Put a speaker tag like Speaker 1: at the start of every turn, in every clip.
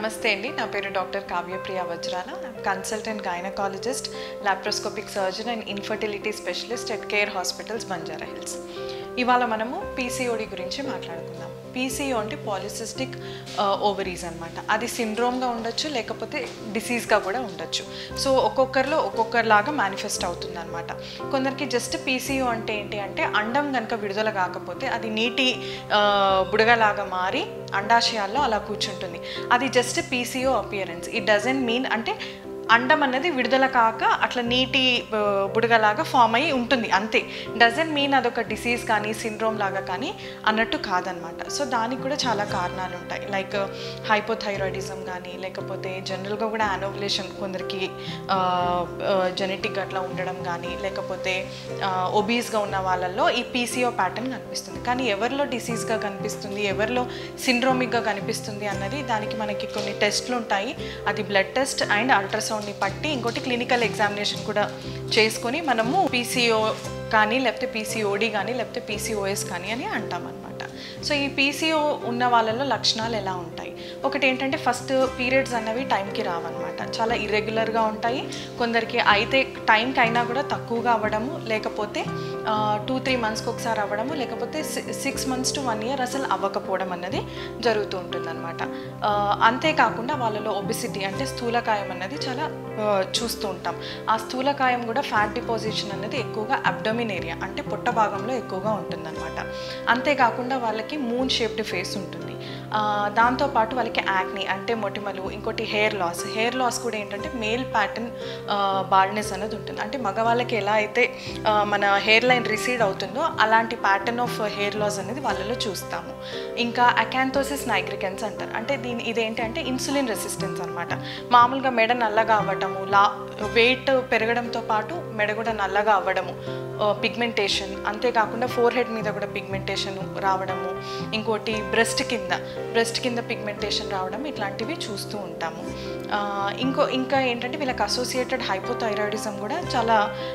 Speaker 1: నమస్తే అండి నా పేరు doctor Kavyapriya Vajrala consultant gynaecologist laparoscopic surgeon and infertility specialist at Care hospitals Banjara Hills ఇవాళ మనము పీసీఓడి గురించి మాట్లాడుకుందాం పీసీఓ అంటే పాలిసిస్టిక్ ఓవరీస్ అనమాట అది సిండ్రోమ్గా ఉండొచ్చు లేకపోతే డిసీజ్గా కూడా ఉండొచ్చు సో ఒక్కొక్కరిలో ఒక్కొక్కరిలాగా మేనిఫెస్ట్ అవుతుంది అనమాట కొందరికి జస్ట్ పీసీఓ అంటే ఏంటి అంటే అండం కనుక విడుదల కాకపోతే అది నీటి ఆ, బుడగలాగా మారి అండాశయాల్లో అలా కూర్చుంటుంది అది just PCO appearance it doesn't mean అంటే అండం అన్నది విడుదల కాక అట్లా నీటి ఆ, బుడగలాగా ఫామ్ అయ్యి ఉంటుంది అంతే డజంట్ మీన్ అదొక డిసీజ్ కానీ సిండ్రోమ్ లాగా కానీ అన్నట్టు కాదనమాట సో దానికి కూడా చాలా కారణాలు ఉంటాయి లైక్ హైపోథైరాయిడిజం కానీ లేకపోతే జనరల్గా కూడా యానోబులేషన్ కొందరికి జెనెటిక్ అట్లా ఉండడం కానీ లేకపోతే ఒబీస్గా ఉన్న వాళ్ళల్లో ఈ పీసీఓ ప్యాటర్న్ కనిపిస్తుంది కానీ ఎవరిలో డిసీజ్గా కనిపిస్తుంది ఎవరిలో సిండ్రోమిక్గా కనిపిస్తుంది అన్నది దానికి మనకి కొన్ని టెస్ట్లు ఉంటాయి అది బ్లడ్ టెస్ట్ అండ్ అల్ట్రాసౌండ్ని పట్టి ఇంకోటి క్లినికల్ ఎగ్జామినేషన్ కూడా చేసుకొని మనము పీసీఓ కానీ లేకపోతే పీసీఓడి కానీ లేకపోతే పీసీఓఎస్ కానీ అని అంటాం అనమాట సో ఈ పీసీఓ ఉన్న వాళ్ళలో లక్షణాలు ఎలా ఉంటాయి ఒకటి ఏంటంటే ఫస్ట్ పీరియడ్స్ అన్నవి టైంకి రావన్నమాట చాలా ఇర్రెగ్యులర్గా ఉంటాయి కొందరికి అయితే టైంకి అయినా కూడా తక్కువగా అవ్వడము లేకపోతే టూ త్రీ మంత్స్కి ఒకసారి అవ్వడము లేకపోతే six months to one year అసలు అవ్వకపోవడం అన్నది జరుగుతూ ఉంటుందన్నమాట ఆ, అంతేకాకుండా వాళ్ళలో ఒబిసిటీ అంటే స్థూలకాయం అన్నది చాలా ఆ, చూస్తూ ఉంటాం ఆ స్థూలకాయం కూడా ఫ్యాట్ డిపాజిషన్ అనేది ఎక్కువగా అబ్డమిన్ ఏరియా అంటే పొట్ట భాగంలో ఎక్కువగా ఉంటుందన్నమాట అంతేకాకుండా వాళ్ళకి మూన్ షేప్డ్ ఫేస్ ఉంటుంది ఆ, దాంతోపాటు వాళ్ళకి యాక్ని అంటే మొటిమలు ఇంకోటి హెయిర్ లాస్ హెయిర్ లాస్ కూడా ఏంటంటే మేల్ ప్యాటర్న్ బాల్నెస్ అనేది ఉంటుంది అంటే మగవాళ్ళకి ఎలా అయితే ఆ, మన హెయిర్ లైన్ రిసీడ్ అవుతుందో అలాంటి ప్యాటర్న్ ఆఫ్ హెయిర్ లాస్ అనేది వాళ్ళలో చూస్తాము ఇంకా అకాంతోసిస్ నైగ్రికెన్స్ అంటారు అంటే దీని ఇదేంటి అంటే ఇన్సులిన్ రెసిస్టెన్స్ అనమాట మామూలుగా మెడ నల్లగా అవ్వటము లా వెయిట్ పెరగడంతో పాటు మెడ కూడా నల్లగా అవ్వడము పిగ్మెంటేషన్ అంతేకాకుండా ఫోర్ హెడ్ మీద కూడా పిగ్మెంటేషన్ రావడము ఇంకోటి బ్రెస్ట్ కింద బ్రెస్ట్ కింద పిగ్మెంటేషన్ రావడం ఇట్లాంటివి చూస్తూ ఉంటాము ఆ, ఇంకో ఇంకా ఏంటంటే వీళ్ళకి అసోసియేటెడ్ హైపోథైరాయిడిజం కూడా చాలా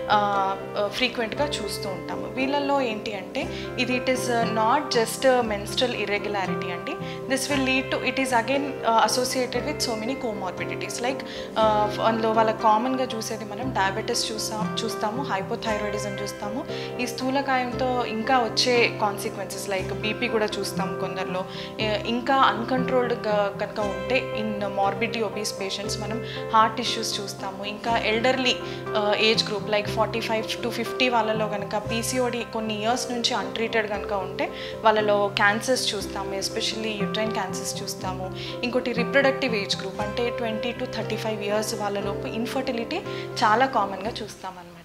Speaker 1: ఫ్రీక్వెంట్గా చూస్తూ ఉంటాము వీళ్ళల్లో ఏంటి అంటే ఇది it is not just menstrual irregularity అండి this will lead to it is again associated with so many comorbidities like అందులో వాళ్ళ కామన్గా చూసేది మనం డయాబెటీస్ చూస్తాం చూస్తాము హైపోథైరాయిడిజం చూస్తాము ఈ స్థూలకాయంతో ఇంకా వచ్చే కాన్సిక్వెన్సెస్ లైక్ బీపీ కూడా చూస్తాం కొందరిలో ఏ- ఇంకా అన్కంట్రోల్డ్గా కనుక ఉంటే ఇన్ మార్బిడిటీ ఒబీస్ పేషెంట్స్ మనం హార్ట్ ఇష్యూస్ చూస్తాము ఇంకా elderly age group like forty five to fifty వాళ్ళలో కనుక పీసీఓడి కొన్ని ఇయర్స్ నుంచి అన్ట్రీటెడ్ కనుక ఉంటే వాళ్ళలో క్యాన్సర్స్ చూస్తాము ఎస్పెషల్లీ యూట్రైన్ క్యాన్సర్స్ చూస్తాము ఇంకోటి రిప్రొడక్టివ్ ఏజ్ గ్రూప్ అంటే twenty to thirty five years వాళ్ళలోపు ఇన్ఫర్టిలిటీ చాలా కామన్గా చూస్తామన్నమాట